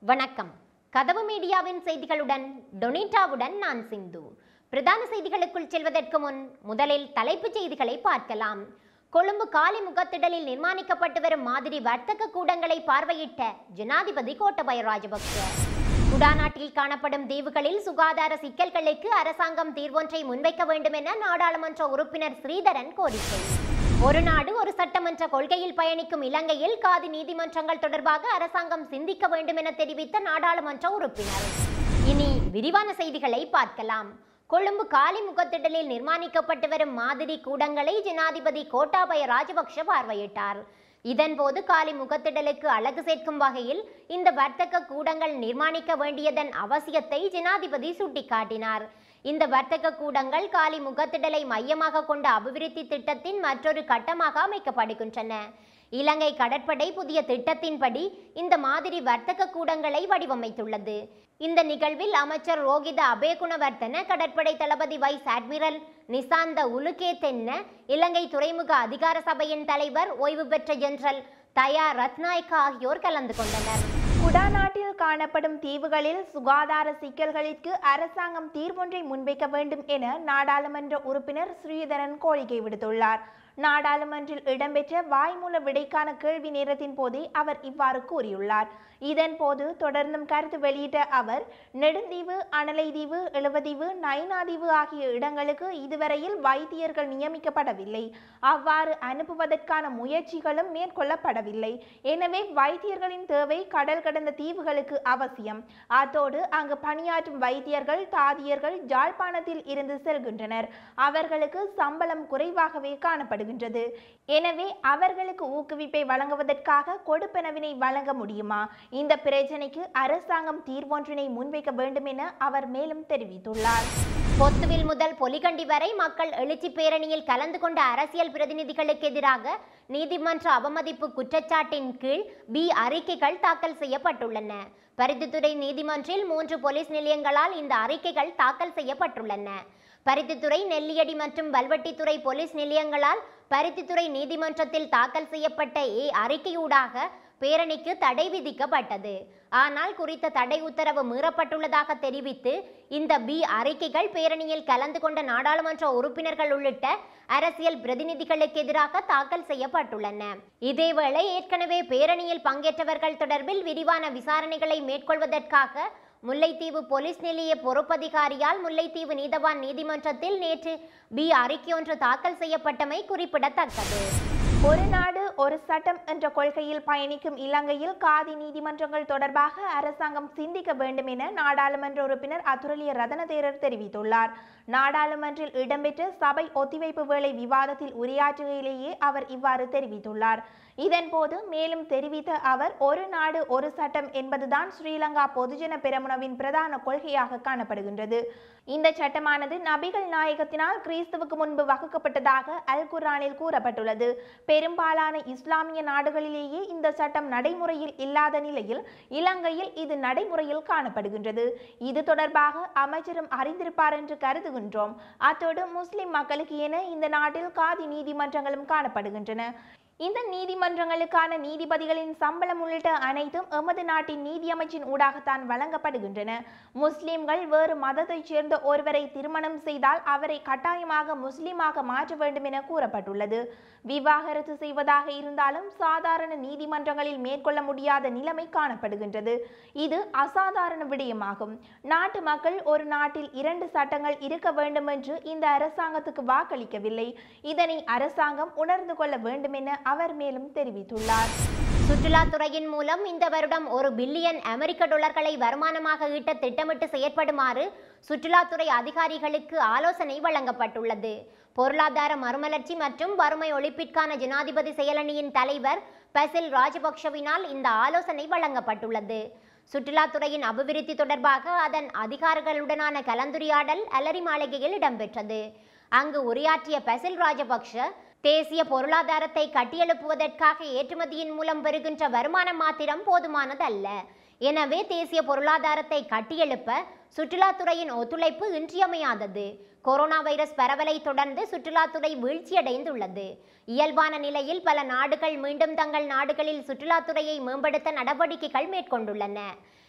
வணக்கம் கதவு மீடியாவின் செய்திகளுடன் டொனிட்டாவுடன் நான் சிந்து பிரதான செய்திகளுக்குள் செல்வதற்கு முன் முதலில் தலைப்புச் செய்திகளை பார்க்கலாம் கொழும்பு காலி முகத்திடலில் நிர்மாணிக்கப்பட்டு வரும் மாதிரி வர்த்தக கூடங்களை பார்வையிட்ட ஜனாதிபதி கோட்டபய ராஜபக்ஷ குடாநாட்டில் காணப்படும் தீவுகளில் சுகாதார சிக்கல்களுக்கு அரசாங்கம் தீர்வொன்றை முன்வைக்க வேண்டும் என நாடாளுமன்ற உறுப்பினர் ஸ்ரீதரன் கோரிக்கை ஒரு நாடு ஒரு சட்டமன்ற கொள்கையில் பயணிக்கும் இலங்கையில் காதி நீதிமன்றங்கள் தொடர்பாக அரசாங்கம் சிந்திக்க வேண்டும் என தெரிவித்த நாடாளுமன்ற உறுப்பினர் இனி விரிவான செய்திகளை பார்க்கலாம் கொழும்பு காலி முகத்திடலில் நிர்மாணிக்கப்பட்டு வரும் மாதிரி கூடங்களை ஜனாதிபதி கோட்டாபய ராஜபக்ஷ பார்வையிட்டார் இதன்போது காலி முகத்திடலுக்கு அழகு சேர்க்கும் வகையில் இந்த வர்த்தக கூடங்கள் நிர்மாணிக்க வேண்டியதன் அவசியத்தை ஜனாதிபதி சுட்டிக்காட்டினார் இந்த வர்த்தக கூடங்கள் காலி முகத்திடலை மையமாக கொண்ட அபிவிருத்தி திட்டத்தின் மற்றொரு கட்டமாக அமைக்கப்படுகின்றன இலங்கை கடற்படை புதிய திட்டத்தின்படி இந்த மாதிரி வர்த்தக கூடங்களை வடிவமைத்துள்ளது இந்த நிகழ்வில் அமைச்சர் ரோகித அபேகுணவர்த்தன கடற்படை தளபதி vice admiral Nishantha Ulugetenne Ilangai துறைமுக அதிகார சபையின் தலைவர் ஓய்வு பெற்ற ஜெனரல் தயா ரத்நாயக்கா ஆகியோர் கலந்து கொண்டனர் குடாநாட்டில் காணப்படும் தீவுகளில் சுகாதார சிக்கல்களுக்கு அரசாங்கம் தீர்வொன்றை முன்வைக்க வேண்டும் என நாடாளுமன்ற உறுப்பினர் ஸ்ரீதரன் கோரிக்கை விடுத்துள்ளார் நாடாளுமன்றில் இடம்பெற்ற வாய்மூல விடைக்கான கேள்வி நேரத்தின் போதே அவர் இவ்வாறு கூறியுள்ளார் இதன் போது தொடர்ந்தும் கருத்து வெளியிட்ட அவர் நெடுந்தீவு அனலைதீவு எழுவதீவு நைனாதீவு ஆகிய இடங்களுக்கு இதுவரையில் வைத்தியர்கள் நியமிக்கப்படவில்லை அவ்வாறு அனுப்புவதற்கான முயற்சிகளும் மேற்கொள்ளப்படவில்லை எனவே வைத்தியர்களின் தேவை கடல் கடந்த தீவுகளுக்கு அவசியம் அத்தோடு அங்கு பணியாற்றும் வைத்தியர்கள் தாதியர்கள் ஜாழ்ப்பாணத்தில் இருந்து செல்கின்றனர் அவர்களுக்கு சம்பளம் குறைவாகவே காணப்படுகின்றது எனவே அவர்களுக்கு ஊக்குவிப்பை வழங்குவதற்காக கொடுப்பனவினை வழங்க முடியுமா இந்த பிரச்சனைக்கு அரசாங்கம் தீர்வொன்றினை முன்வைக்க வேண்டும் என அவர் மேலும் தெரிவித்துள்ளார் பொத்துவில் முதல் பொலிகண்டி வரை மக்கள் எழுச்சி பேரணியில் கலந்து கொண்ட அரசியல் பிரதிநிதிகளுக்கு எதிராக நீதிமன்ற அவமதிப்பு குற்றச்சாட்டின் கீழ் பி அறிக்கைகள் தாக்கல் செய்யப்பட்டுள்ளன பருத்தித்துறை நீதிமன்றில் மூன்று போலீஸ் நிலையங்களால் இந்த அறிக்கைகள் தாக்கல் செய்யப்பட்டுள்ளன பருத்தித்துறை நெல்லியடி மற்றும் வல்வெட்டித்துறை போலீஸ் நிலையங்களால் பருத்தித்துறை நீதிமன்றத்தில் தாக்கல் செய்யப்பட்ட ஏ அறிக்கையூடாக பேரணிக்கு தடை விதிக்கப்பட்டது ஆனால் குறித்த தடை உத்தரவு மீறப்பட்டுள்ளதாக தெரிவித்து இந்த பி அறிக்கைகள் பேரணியில் கலந்து கொண்ட நாடாளுமன்ற உறுப்பினர்கள் உள்ளிட்ட அரசியல் பிரதிநிதிகளுக்கு எதிராக தாக்கல் செய்யப்பட்டுள்ளன இதேவேளை ஏற்கனவே பேரணியில் பங்கேற்றவர்கள் தொடர்பில் விரிவான விசாரணைகளை மேற்கொள்வதற்காக முல்லைத்தீவு போலீஸ் நிலைய பொறுப்பதிகாரியால் முல்லைத்தீவு நீதவான் நீதிமன்றத்தில் நேற்று பி அறிக்கை ஒன்று தாக்கல் செய்யப்பட்டமை குறிப்பிடத்தக்கது ஒரு நாடு ஒரு சட்டம் என்ற கொள்கையில் பயணிக்கும் இலங்கையில் காதி நீதிமன்றங்கள் தொடர்பாக அரசாங்கம் சிந்திக்க வேண்டும் என நாடாளுமன்ற உறுப்பினர் அதுரலிய ரதனதேரர் தெரிவித்துள்ளார் நாடாளுமன்றில் இடம்பெற்ற சபை ஒத்திவைப்பு வேளை விவாதத்தில் உரையாற்றுகையிலேயே அவர் இவ்வாறு தெரிவித்துள்ளார் இதன்போது மேலும் தெரிவித்த அவர் ஒரு நாடு ஒரு சட்டம் என்பதுதான் ஸ்ரீலங்கா பொதுஜன பெரமுனவின் பிரதான கொள்கையாக காணப்படுகின்றது இந்த சட்டமானது நபிகள் நாயகத்தினால் கிறிஸ்துவுக்கு முன்பு வகுக்கப்பட்டதாக அல் குர்ஆனில் கூறப்பட்டுள்ளது பெரும்பாலான இஸ்லாமிய நாடுகளிலேயே இந்த சட்டம் நடைமுறையில் இல்லாத நிலையில் இலங்கையில் இது நடைமுறையில் காணப்படுகின்றது இது தொடர்பாக அமைச்சரும் அறிந்திருப்பார் என்று கருதுகின்றோம் அத்தோடு முஸ்லிம் மக்களுக்கு என இந்த நாட்டில் காதி நீதிமன்றங்களும் காணப்படுகின்றன இந்த நீதிமன்றங்களுக்கான நீதிபதிகளின் சம்பளம் உள்ளிட்ட அனைத்தும் எமது நாட்டின் நீதியமைச்சின் ஊடாகத்தான் வழங்கப்படுகின்றன முஸ்லிம்கள் வேறு மதத்தைச் சேர்ந்த ஒருவரை திருமணம் செய்தால் அவரை கட்டாயமாக முஸ்லிமாக மாற்ற வேண்டும் என கூறப்பட்டுள்ளது விவாகரத்து செய்வதாக இருந்தாலும் சாதாரண நீதிமன்றங்களில் மேற்கொள்ள முடியாத நிலைமை காணப்படுகின்றது இது அசாதாரண விடயமாகும் நாட்டு மக்கள் ஒரு நாட்டில் இரண்டு சட்டங்கள் இருக்க வேண்டும் என்று இந்த அரசாங்கத்துக்கு வாக்களிக்கவில்லை இதனை அரசாங்கம் உணர்ந்து கொள்ள வேண்டும் என அவர் மேலும் தெரிவித்துள்ளார் சுற்றுலாத்துறையின் மூலம் இந்த வருடம் ஒரு பில்லியன் அமெரிக்க டாலர்களை வருமானமாக ஈட்ட திட்டமிட்டு செயற்படுமாறு சுற்றுலாத்துறை அதிகாரிகளுக்கு ஆலோசனை வழங்கப்பட்டுள்ளது பொருளாதார மறுமலர்ச்சி மற்றும் வறுமை ஒழிப்பிற்கான ஜனாதிபதி செயலணியின் தலைவர் பசில் ராஜபக்ஷவினால் இந்த ஆலோசனை வழங்கப்பட்டுள்ளது சுற்றுலாத்துறையின் அபிவிருத்தி தொடர்பாக அதன் அதிகாரிகளுடனான கலந்துரையாடல் அலரி மாளிகையில் இடம்பெற்றது அங்கு உரையாற்றிய பசில் ராஜபக்ஷ தேசிய பொருளாதாரத்தை கட்டியெழுப்புவதற்காக ஏற்றுமதியின் மூலம் பெறுகின்ற வருமானம் மாத்திரம் போதுமானதல்ல எனவே தேசிய பொருளாதாரத்தை கட்டியெழுப்ப சுற்றுலாத்துறையின் ஒத்துழைப்பு இன்றியமையாதது கொரோனா வைரஸ் பரவலை தொடர்ந்து சுற்றுலாத்துறை வீழ்ச்சியடைந்துள்ளது இயல்பான நிலையில் பல நாடுகள் மீண்டும் தங்கள் நாடுகளில் சுற்றுலாத்துறையை மேம்படுத்த நடவடிக்கைகள் மேற்கொண்டுள்ளன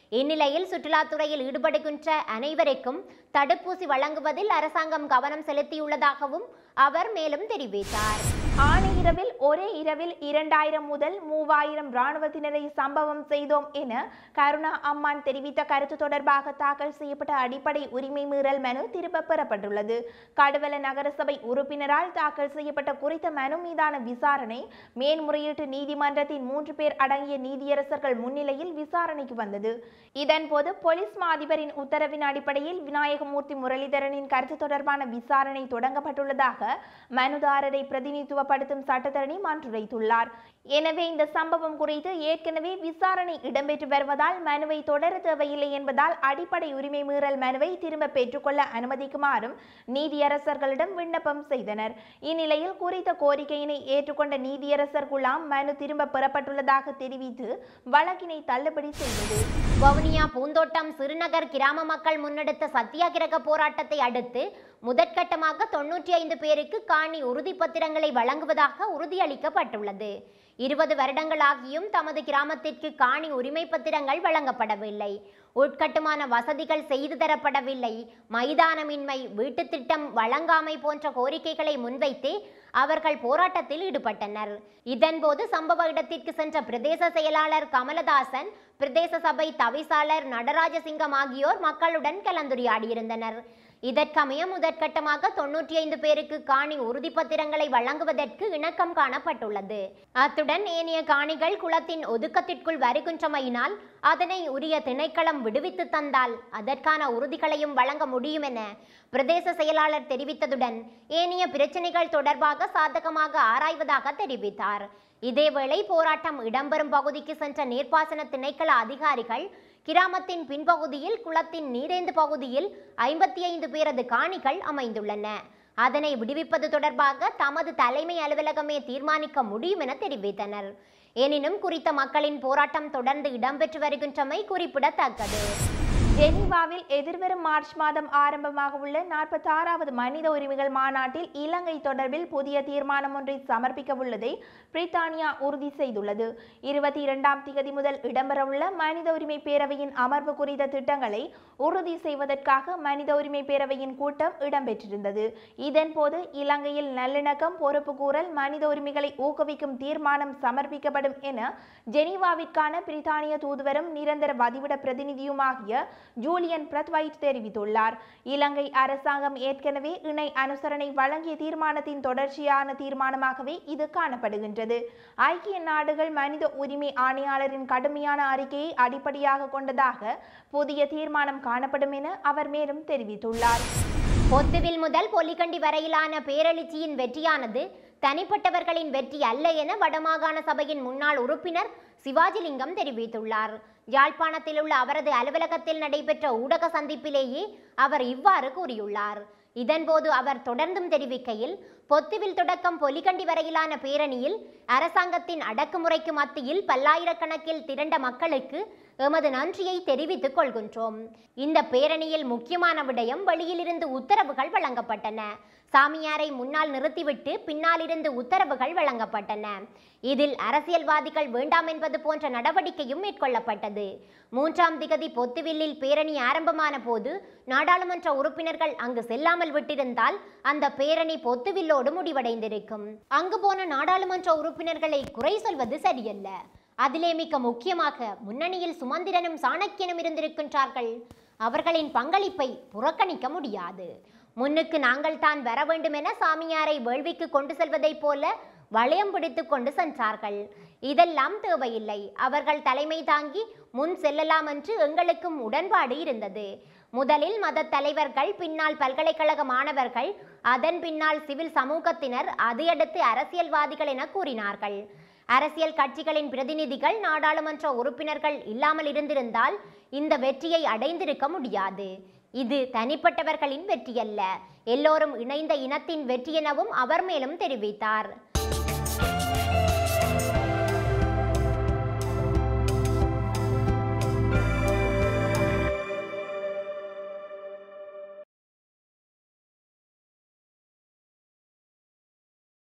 இந்நிலையில் சுற்றுலாத்துறையில் ஈடுபடுகின்ற அனைவருக்கும் தடுப்பூசி வழங்குவதில் அரசாங்கம் கவனம் செலுத்தியுள்ளதாகவும் அவர் மேலும் தெரிவித்தார் ஆணையிரவில் ஒரே இரவில் இரண்டாயிரம் முதல் மூவாயிரம் இராணுவத்தினரை சம்பவம் செய்தோம் என கருணா அம்மான் தெரிவித்த கருத்து தொடர்பாக தாக்கல் செய்யப்பட்ட அடிப்படை உரிமை மீறல் மனு திரும்ப பெறப்பட்டுள்ளது கடுவல நகரசபை உறுப்பினரால் தாக்கல் செய்யப்பட்ட குறித்த மனு மீதான விசாரணை மேன்முறையீட்டு நீதிமன்றத்தின் மூன்று பேர் அடங்கிய நீதியரசர்கள் முன்னிலையில் விசாரணைக்கு வந்தது இதன்போது போலீஸ் மா அதிபரின் உத்தரவின் அடிப்படையில் விநாயகமூர்த்தி முரளிதரனின் கருத்து தொடர்பான விசாரணை தொடங்கப்பட்டுள்ளதாக மனுதாரரை பிரதிநிதித்துவப்படுத்தும் சட்டத்தரணி மாற்றுரைத்துள்ளார் எனவே இந்த சம்பவம் குறித்து ஏற்கனவே விசாரணை இடம்பெற்று வருவதால் மனுவை தொடர தேவையில்லை என்பதால் அடிப்படை உரிமை மீறல் மனுவை திரும்ப பெற்றுக்கொள்ள அனுமதிக்குமாறும் நீதியரசர்களிடம் விண்ணப்பம் செய்தனர் இந்நிலையில் குறித்த கோரிக்கையினை ஏற்றுக்கொண்ட நீதியரசர் குழாம் மனு திரும்ப பெறப்பட்டுள்ளதாக தெரிவித்து வழக்கினை தள்ளுபடி செய்தது வவுனியா பூந்தோட்டம் சிறுநகர் கிராம மக்கள் முன்னெடுத்த சத்தியாகிரக போராட்டத்தை அடுத்து முதற்கட்டமாக தொன்னூற்றி ஐந்து பேருக்கு காணி உறுதிப்பத்திரங்களை வழங்குவதாக உறுதியளிக்கப்பட்டுள்ளது இருபது வருடங்களாகியும் தமது கிராமத்திற்கு காணி உரிமை பத்திரங்கள் வழங்கப்படவில்லை உட்கட்டுமான வசதிகள் செய்து தரப்படவில்லை மைதானமின்மை வீட்டுத் திட்டம் வழங்காமை போன்ற கோரிக்கைகளை முன்வைத்து அவர்கள் போராட்டத்தில் ஈடுபட்டனர் இதன்போது சம்பவ இடத்திற்கு சென்ற பிரதேச செயலாளர் கமலதாசன் பிரதேச சபை தவிசாளர் நடராஜசிங்கம் ஆகியோர் மக்களுடன் கலந்துரையாடியிருந்தனர் இதற்கமைய முதற்கட்டமாக தொன்னூற்றி ஐந்து பேருக்கு காணி உறுதிப்பத்திரங்களை வழங்குவதற்கு இணக்கம் காணப்பட்டுள்ளது அத்துடன் ஏனைய காணிகள் குளத்தின் ஒதுக்கத்திற்குள் வருகின்றமையினால் அதனை உரிய திணைக்களம் விடுவித்து தந்தால் அதற்கான உறுதிகளையும் வழங்க முடியும் என பிரதேச செயலாளர் தெரிவித்ததுடன் ஏனைய பிரச்சனைகள் தொடர்பாக சாதகமாக ஆராய்வதாக தெரிவித்தார் இதேவேளை போராட்டம் இடம்பெறும் பகுதிக்கு சென்ற நீர்ப்பாசன திணைக்கள அதிகாரிகள் கிராமத்தின் பின்பகுதியில் குளத்தின் நீரேந்து பகுதியில் ஐம்பத்தி ஐந்து பேரது காணிகள் அமைந்துள்ளன அதனை விடுவிப்பது தொடர்பாக தமது தலைமை அலுவலகமே தீர்மானிக்க முடியும் என தெரிவித்தனர் எனினும் குறித்த மக்களின் போராட்டம் தொடர்ந்து இடம்பெற்று வருகின்றமை குறிப்பிடத்தக்கது ஜெனீவாவில் எதிர்வரும் மார்ச் மாதம் ஆரம்பமாக உள்ள நாற்பத்தாறாவது மனித உரிமைகள் மாநாட்டில் இலங்கை தொடர்பில் புதிய தீர்மானம் ஒன்றை சமர்ப்பிக்க உள்ளதை பிரித்தானியா உறுதி செய்துள்ளது இருபத்தி இரண்டாம் திகதி முதல் இடம்பெறவுள்ள மனித உரிமை பேரவையின் அமர்வு குறித்த திட்டங்களை உறுதி செய்வதற்காக மனித உரிமை பேரவையின் கூட்டம் இடம்பெற்றிருந்தது இதன்போது இலங்கையில் நல்லிணக்கம் பொறுப்புக்கூறல் மனித உரிமைகளை ஊக்குவிக்கும் தீர்மானம் சமர்ப்பிக்கப்படும் என ஜெனீவாவிற்கான பிரித்தானிய தூதுவரும் நிரந்தர வதிவிட பிரதிநிதியுமாகிய ஜூலியன் பிரத்வைட் தெரிவித்துள்ளார் இலங்கை அரசாங்கம் ஏற்கனவே இணை அனுசரணை வழங்கிய தீர்மானத்தின் தொடர்ச்சியான தீர்மானமாகவே இது காணப்படுகின்றது ஐக்கிய நாடுகள் மனித உரிமை ஆணையாளரின் கடுமையான அறிக்கையை அடிப்படையாக கொண்டதாக புதிய தீர்மானம் காணப்படும் என அவர் மேலும் தெரிவித்துள்ளார் பொத்துவில் முதல் பொலிகண்டி வரையிலான பேரெழுச்சியின் வெற்றியானது தனிப்பட்டவர்களின் வெற்றி அல்ல என வடமாகாண சபையின் முன்னாள் உறுப்பினர் சிவாஜிலிங்கம் தெரிவித்துள்ளார் யாழ்ப்பாணத்தில் உள்ள அவரது அலுவலகத்தில் நடைபெற்ற ஊடக சந்திப்பிலேயே அவர் இவ்வாறு கூறியுள்ளார் இதன்போது அவர் தொடர்ந்தும் தெரிவிக்கையில் பொத்துவில் தொடக்கம் பொலிகண்டி வரையிலான பேரணியில் அரசாங்கத்தின் அடக்குமுறைக்கு மத்தியில் பல்லாயிரக்கணக்கில் திரண்ட மக்களுக்கு எமது நன்றியை தெரிவித்துக் கொள்கின்றோம் இந்த பேரணியில் முக்கியமான விடயம் வெளியிலிருந்து உத்தரவுகள் வழங்கப்பட்டன சாமியாரை முன்னால் நிறுத்திவிட்டு பின்னாலிருந்து உத்தரவுகள் வழங்கப்பட்டன இதில் அரசியல்வாதிகள் வேண்டாம் என்பது போன்ற நடவடிக்கையும் மேற்கொள்ளப்பட்டது மூன்றாம் திகதி பொத்துவில்லில் பேரணி ஆரம்பமான போது நாடாளுமன்ற உறுப்பினர்கள் அங்கு செல்லாமல் விட்டிருந்தால் அந்த பேரணி பொத்துவில்லோடு முடிவடைந்திருக்கும் அங்கு போன நாடாளுமன்ற உறுப்பினர்களை குறை சொல்வது சரியல்ல அதிலே மிக முக்கியமாக முன்னணியில் சுமந்திரனும் சாணக்கியனும் இருந்திருக்கின்றார்கள் அவர்களின் பங்களிப்பை புறக்கணிக்க முடியாது முன்னுக்கு நாங்கள் தான் வர வேண்டும் என சாமியாரை வேள்விக்கு கொண்டு செல்வதைப் போல வளையம் பிடித்து கொண்டு சென்றார்கள் இதெல்லாம் தேவையில்லை அவர்கள் தலைமை தாங்கி முன் செல்லலாம் என்று எங்களுக்கும் உடன்பாடு இருந்தது முதலில் மத தலைவர்கள் பின்னால் பல்கலைக்கழக மாணவர்கள் அதன் பின்னால் சிவில் சமூகத்தினர் அதையடுத்து அரசியல்வாதிகள் என கூறினார்கள் அரசியல் கட்சிகளின் பிரதிநிதிகள் நாடாளுமன்ற உறுப்பினர்கள் இல்லாமல் இருந்திருந்தால் இந்த வெற்றியை அடைந்திருக்க முடியாது இது தனிப்பட்டவர்களின் வெற்றியல்ல எல்லோரும் இணைந்த இனத்தின் வெற்றி எனவும் அவர் மேலும் தெரிவித்தார்